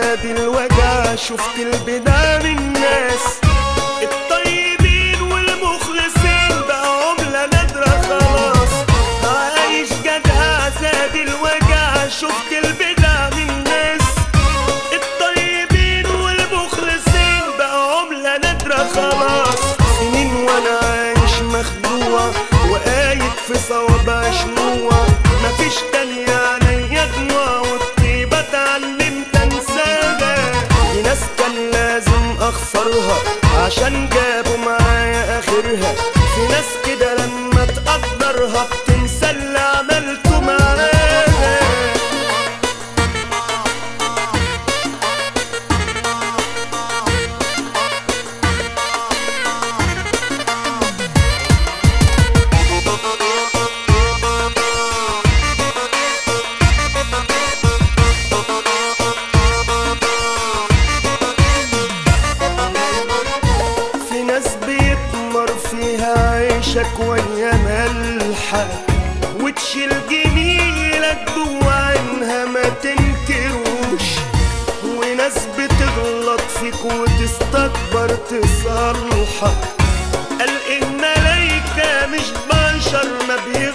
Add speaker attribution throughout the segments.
Speaker 1: زاد الوجع شفت البدع من الناس الطيبين والمخلصين بقى عملة نادرة خلاص عايش جدع زاد الوجع شفت البدع من الناس الطيبين والمخلصين بقى عملة نادرة خلاص سنين وانا عايش مخدوع وقايد في صوابع شموع مفيش تانية عليا دموع والطيبة اتعلمت انساها في ناس كان لازم اخسرها عشان جابوا معايا اخرها في ناس كده لما تقدرها بتنسى اللي عملته معاها في ناس بيتمر فيها عيشك ويا ملحة وتشيل جميلك جوا عينها ما تنكروش وناس بتغلط فيك وتستكبر تصلحك قال الملايكة مش بشر ما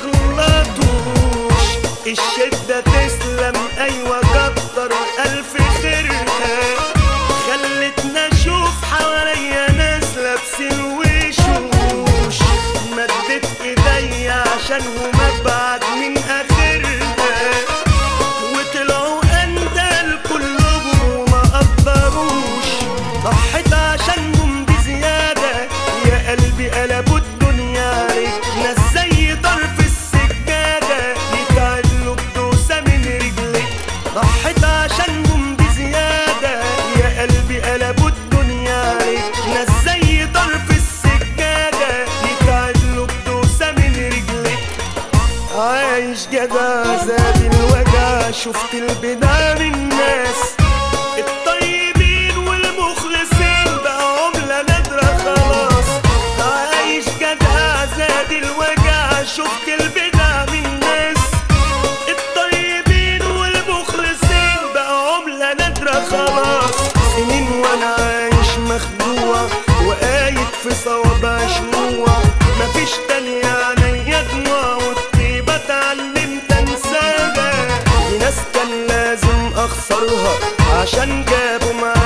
Speaker 1: بيغلطوش الشدة تسلم أيوة كتر ألف خيرها خلتنا اشوف حواليا ناس لابسين وشوش مدت ايديا عشانهم ابعد من اخرها وطلعوا اندال كلهم وما قدروش ضحيت عشانهم بزيادة يا قلبي قلبوا الدنيا عليك ناس زي طرف السجادة يتعدلوا بدوسة من رجليك ضحيت عشانهم بزيادة يا قلبي قلبوا الدنيا عليك ناس زي طرف السجادة يتعدلوا بدوسة من رجليك عايش جدع زاد الوجع شفت البدع من الناس الطيبين والمخلصين بقى عملة نادرة خلاص عايش جدع زاد الوجع شفت البدع من الناس الطيبين والمخلصين بقى عملة نادرة خلاص سنين وانا عايش مخدوع وقايد في صوابع شموع مفيش تانية عليا دموع والطيبة اتعلمت انساها في ناس كان لازم اخسرها عشان جابوا معايا